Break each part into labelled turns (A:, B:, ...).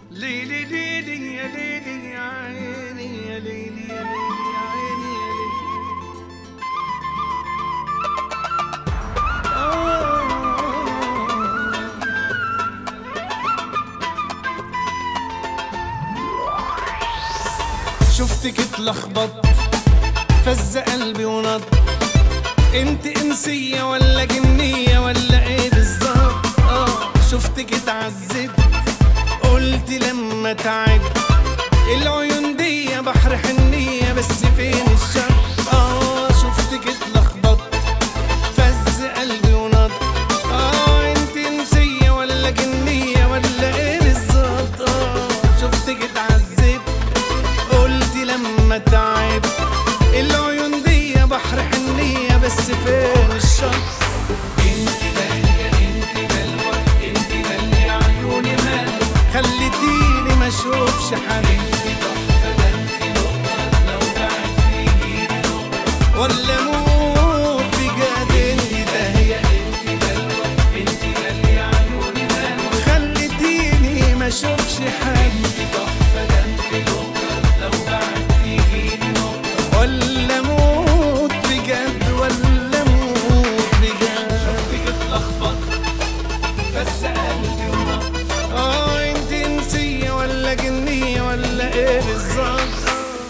A: ليلي ليلي يا ليلي يا عيني يا ليلي يا ليلي يا عيني يا ليلي شفتك اتلخبط فز قلبي ونط انت انسية ولا جنية ولا ايه بالظبط اه شفتك اتعذب قلت لما تعب العيون دي بحر حنية بس فين الشر اه شفتك اتلخبط فز قلبي ونط اه انت انسية ولا جنية ولا ايه بالظبط اه شفتك اتعذب قلت لما تعب العيون دي بحر حنية بس فين الشط انت غالية انت بلوى انت غالية عيوني مالك خليتيني ما اشوفش حد انت تحفة ده انت نقطة لو بعدتيني نقطة ولا موت بجد انت داهية انت بلوى انت غالية عيوني مالك خليتيني ما اشوفش حد انت تحفة ده انت نقطة لو بعدتيني نقطة ولا موت بجد ولا موت بجد شفتك اتلخبط بس قلبي ونط اه انت انسية ولا جنية ولا ايه بالظبط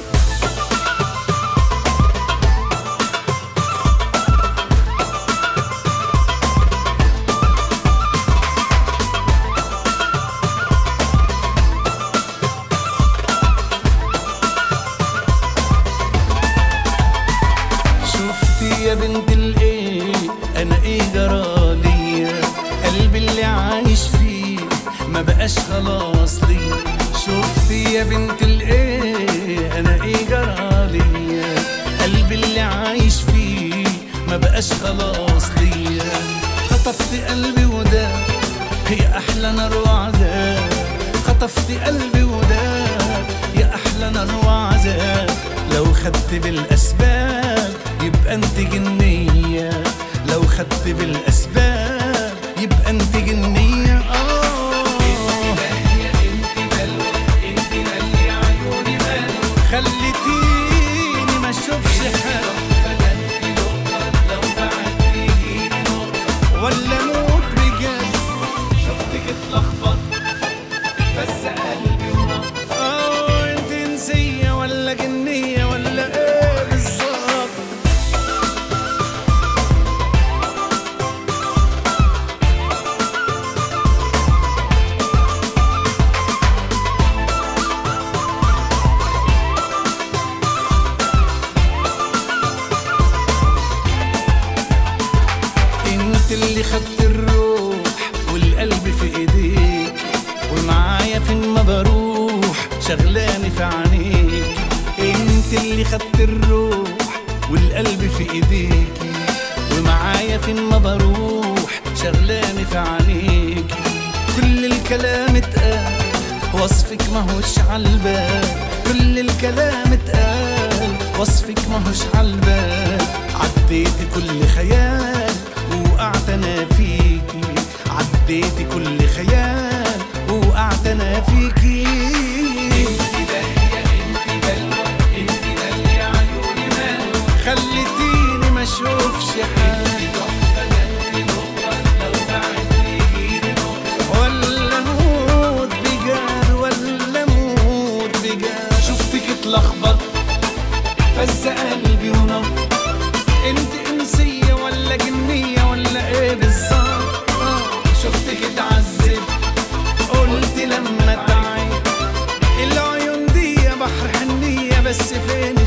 A: شفتي يا بنت الايه انا ايه جرالي قلبي اللي عايش فيه ما بقاش خلاص لي شفتي يا بنت الايه انا ايه جرالي قلبي اللي عايش فيه ما بقاش خلاص لي خطفت قلبي وده هي احلى نار وعذاب خطفت قلبي وده يا احلى نار وعذاب لو خدت بالاسباب يبقى انت جنيه لو خدت بالاسباب يبقى انت جنيه اه خليتيني ما اشوفش حاجه ولا موت بجد شفتك اتلخبط بس قلبي ونط اه انت انسية ولا جنية ولا ايه بالظبط انت اللي خدت الروح والقلب في ايديك ومعايا فين ما بروح شغلاني في عينيك انت اللي خدت الروح والقلب في ايديك ومعايا فين ما بروح شغلاني في عينيك كل الكلام اتقال وصفك ماهوش عالبال كل الكلام اتقال وصفك ماهوش عالبال عديت كل خيال وقعت انا فيكي عديت كل خيال وقعت انا فيكي خليتيني ما اشوفش حاجه ولا موت بجد ولا موت بجد شفتك اتلخبط فز قلبي ونط انت انسية ولا جنية ولا ايه بالظبط آه، شفتك اتعذب قلت لما تعب العيون دي بحر حنية بس فين